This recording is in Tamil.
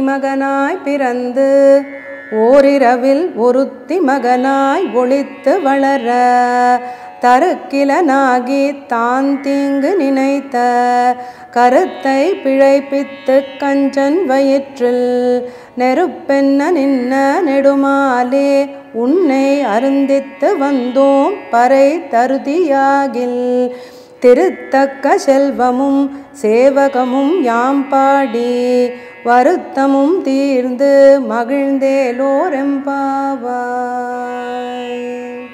மகனாய் பிறந்து ஓரிரவில் ஒருத்தி மகனாய் ஒளித்து வளர தருக்கிலனாகி தான் தீங்கு நினைத்த கருத்தை பிழைப்பித்து கஞ்சன் வயிற்றில் நெருப்பென்ன நின்ன நெடுமாலே உன்னை அருந்தித்து வந்தோம் பறை தருதியாகில் திருத்தக்க செல்வமும் சேவகமும் யாம் பாடி வருத்தமும் தீர்ந்து மகிழ்ந்தேலோரெம்பாவாய்